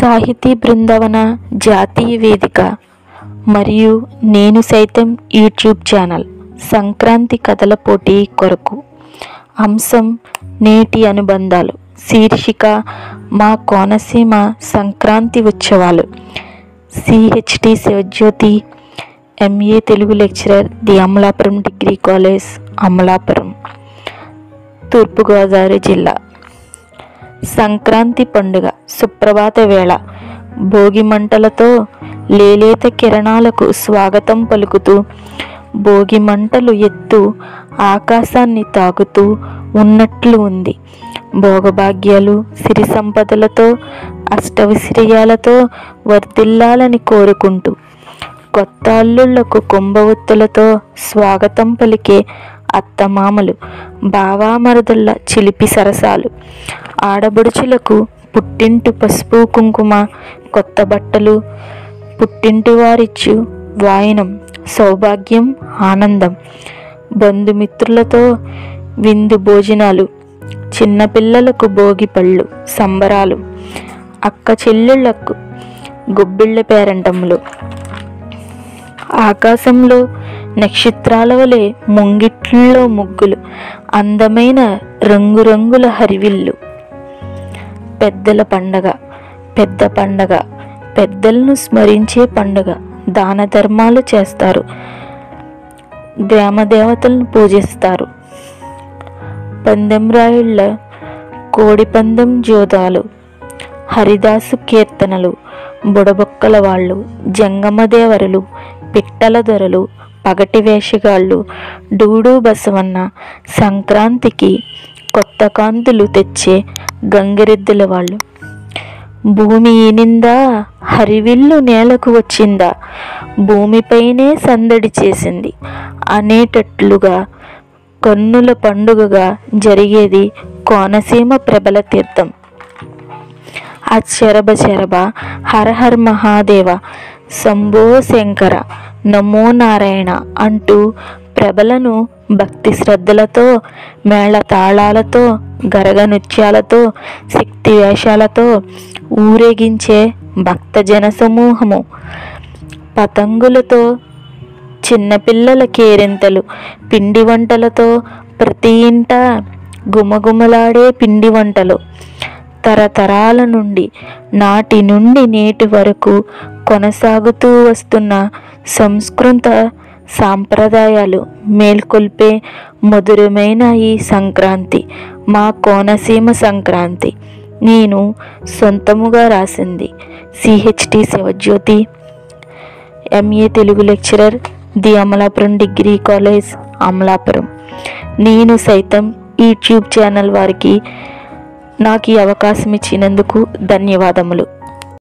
సాహితీ బృందావన జాతీయ వేదిక మరియు నేను సైతం యూట్యూబ్ ఛానల్ సంక్రాంతి కథల పోటీ కొరకు అంశం నేటి అనుబంధాలు శీర్షిక మా కోనసీమ సంక్రాంతి ఉత్సవాలు CHT Sivajyothi MA Telugu lecturer the Amalapuram degree college Amalapuram Thurpu Godavari జిల్లా సంక్రాంతి పండుగ సుప్రభాత వేళ భోగి మంటలతో లేలేత కిరణాలకు స్వాగతం పలుకుతూ భోగి మంటలు ఎత్తు ఆకాశాన్ని తాకుతూ ఉన్నట్లు ఉంది భోగభాగ్యాలు సిరి సంపదలతో అష్టవిశ్రయాలతో వర్ధిల్లాలని కోరుకుంటూ కొత్త అల్లుళ్లకు కుంభవత్తులతో స్వాగతం పలికే అత్తమామలు బావామరదుల చిలిపి సరసాలు ఆడబడుచులకు పుట్టింటి పసుపు కుంకుమ కొత్త బట్టలు పుట్టింటి వారిచ్చు వాయనం సౌభాగ్యం ఆనందం బంధుమిత్రులతో విందు భోజనాలు చిన్నపిల్లలకు భోగి పళ్ళు సంబరాలు అక్క చెల్లెళ్లకు గొబ్బిళ్ళ పేరంటములు ఆకాశంలో నక్షత్రాల వలె ముంగిట్లో ముగ్గులు అందమైన రంగురంగుల హరివిల్లు పెద్దల పండగ పెద్ద పండగ పెద్దలను స్మరించే పండుగ దాన ధర్మాలు చేస్తారు గ్రామ దేవతలను పూజిస్తారు పందెం రాయుళ్ళ కోడిపందెం జోదాలు హరిదాసు కీర్తనలు బుడబొక్కల వాళ్ళు జంగమదేవరులు పిట్టల దొరలు పగటి వేషగాళ్ళు డూడు బసవన్న సంక్రాంతికి కొత్త కాంతులు తెచ్చే గంగిరెద్దుల వాళ్ళు భూమి ఈనిందా హరివిల్లు నేలకు వచ్చిందా భూమిపైనే సందడి చేసింది అనేటట్లుగా కన్నుల పండుగగా జరిగేది కోనసీమ ప్రబల తీర్థం ఆ చెరబ చెరబ హర హర్ మహాదేవ శంభో శంకర నమో నారాయణ అంటూ ప్రభలను భక్తి శ్రద్ధలతో మేళ తాళాలతో గరగ నృత్యాలతో శక్తి వేషాలతో ఊరేగించే భక్తజన సమూహము పతంగులతో చిన్నపిల్లల కేరింతలు పిండి వంటలతో ప్రతి ఇంట గుమగుమలాడే పిండి వంటలు తరతరాల నుండి నాటి నుండి నేటి వరకు కొనసాగుతూ వస్తున్న సంస్కృత సాంప్రదాయాలు మేల్కొల్పే మధురమైన ఈ సంక్రాంతి మా కోనసీమ సంక్రాంతి నేను సొంతముగా రాసింది CHT Sivajyothi MA Telugu lecturer the Amalapuram degree college Amalapuram నేను సైతం యూట్యూబ్ ఛానల్ వారికి నాకు ఈ అవకాశం ఇచ్చినందుకు ధన్యవాదములు